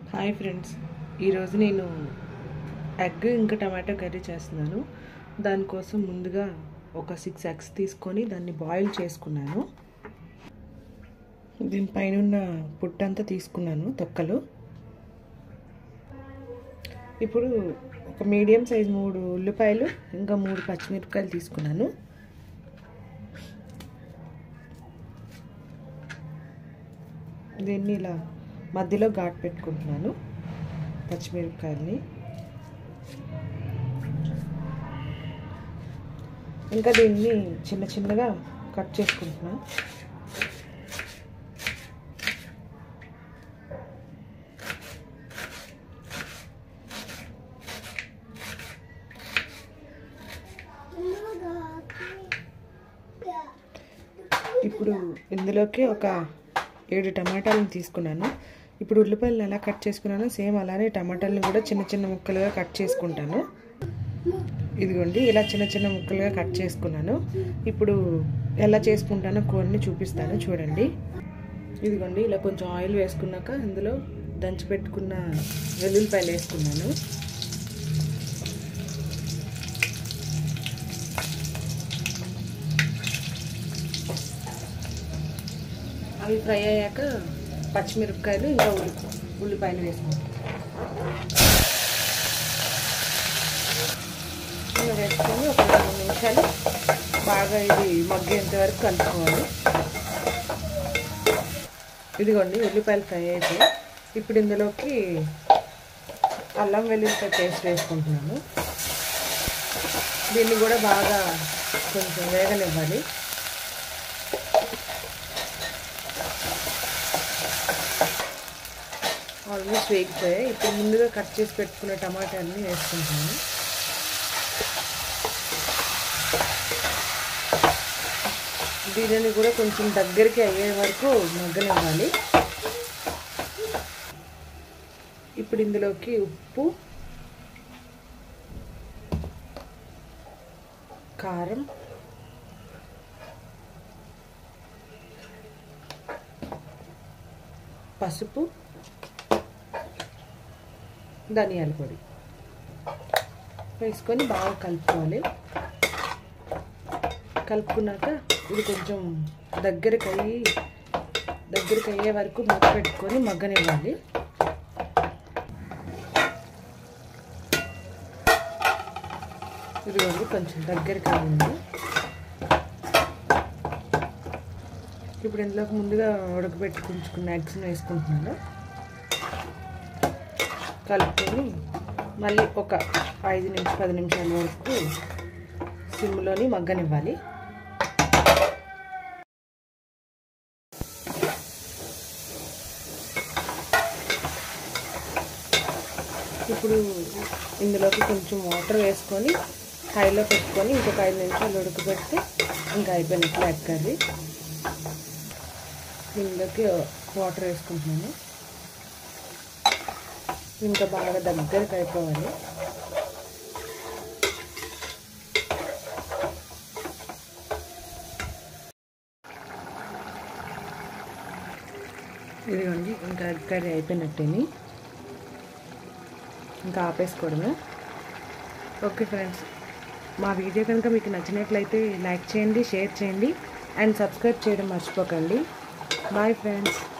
hi friends ఈరోజు నేను egg ఇంకా టమాటో కర్రీ చేస్తున్నాను దానికోసం ముందుగా ఒక సిక్స్ ఎగ్స్ తీసుకొని దాన్ని బాయిల్ చేసుకున్నాను దీనిపైన ఉన్న పుట్టంతా తీసుకున్నాను తొక్కలు ఇప్పుడు ఒక మీడియం సైజ్ మూడు ఉల్లిపాయలు ఇంకా మూడు పచ్చిమిరపకాయలు తీసుకున్నాను దీన్ని ఇలా మధ్యలో ఘాట్ పెట్టుకుంటున్నాను పచ్చిమిరపకాయల్ని ఇంకా దీన్ని చిన్న చిన్నగా కట్ చేసుకుంటున్నాను ఇప్పుడు ఇందులోకి ఒక ఏడు టమాటాలను తీసుకున్నాను ఇప్పుడు ఉల్లిపాయలను ఎలా కట్ చేసుకున్నానో సేమ్ అలానే టమాటాలను కూడా చిన్న చిన్న ముక్కలుగా కట్ చేసుకుంటాను ఇదిగోండి ఇలా చిన్న చిన్న ముక్కలుగా కట్ చేసుకున్నాను ఇప్పుడు ఎలా చేసుకుంటానో కూరని చూపిస్తాను చూడండి ఇదిగోండి ఇలా కొంచెం ఆయిల్ వేసుకున్నాక ఇందులో దంచి పెట్టుకున్న వెల్లుల్లిపాయలు వేసుకున్నాను అవి ఫ్రై అయ్యాక పచ్చిమిరపకాయలు ఇంకా ఉల్లి ఉల్లిపాయలు వేసుకుంటాం ఇలా వేసుకొని ఒక రెండు నిమిషాలు బాగా ఇది మగ్గేంత వరకు కలుపుకోవాలి ఇదిగోండి ఉల్లిపాయలు ఫ్రై అయిపోయి ఇప్పుడు ఇందులోకి అల్లం వెల్లుల్లిపాయ పేస్ట్ వేసుకుంటున్నాను దీన్ని కూడా బాగా కొంచెం వేగనివ్వాలి ఆల్మోస్ట్ వేగిపోయాయి ఇప్పుడు ముందుగా కట్ చేసి పెట్టుకున్న టమాటాలని వేసుకుంటాను దీనిని కూడా కొంచెం దగ్గరికి అయ్యే వరకు మగ్గనివ్వాలి ఇప్పుడు ఇందులోకి ఉప్పు కారం పసుపు ధనియాల పొడి వేసుకొని బాగా కలుపుకోవాలి కలుపుకున్నాక ఇది కొంచెం దగ్గరికి అయ్యి దగ్గరికి అయ్యే వరకు మూత పెట్టుకొని మగ్గనివ్వాలి ఇదిగోండి కొంచెం దగ్గరికి అయ్యింది ఇప్పుడు ఇందులోకి ముందుగా ఉడకబెట్టుకుంచుకున్న ఎగ్స్ని వేసుకుంటున్నాను కలుపుకొని మళ్ళీ ఒక ఐదు నిమిషం పది నిమిషాల వరకు సిమ్లోని మగ్గనివ్వాలి ఇప్పుడు ఇందులోకి కొంచెం వాటర్ వేసుకొని హైలో పెట్టుకొని ఇంకొక ఐదు నిమిషాలు ఉడకబెడితే ఇంకా అయిపోయినట్లు ఎగ్ కర్రీ ఇందులోకి వాటర్ వేసుకుంటున్నాను ఇంకా బాగా దగ్గరికి అయిపోవాలి ఇదిగోండి ఇంకా కర్రీ అయిపోయినట్టేని ఇంకా ఆపేసుకోవడమే ఓకే ఫ్రెండ్స్ మా వీడియో కనుక మీకు నచ్చినట్లయితే లైక్ చేయండి షేర్ చేయండి అండ్ సబ్స్క్రైబ్ చేయడం మర్చిపోకండి బాయ్ ఫ్రెండ్స్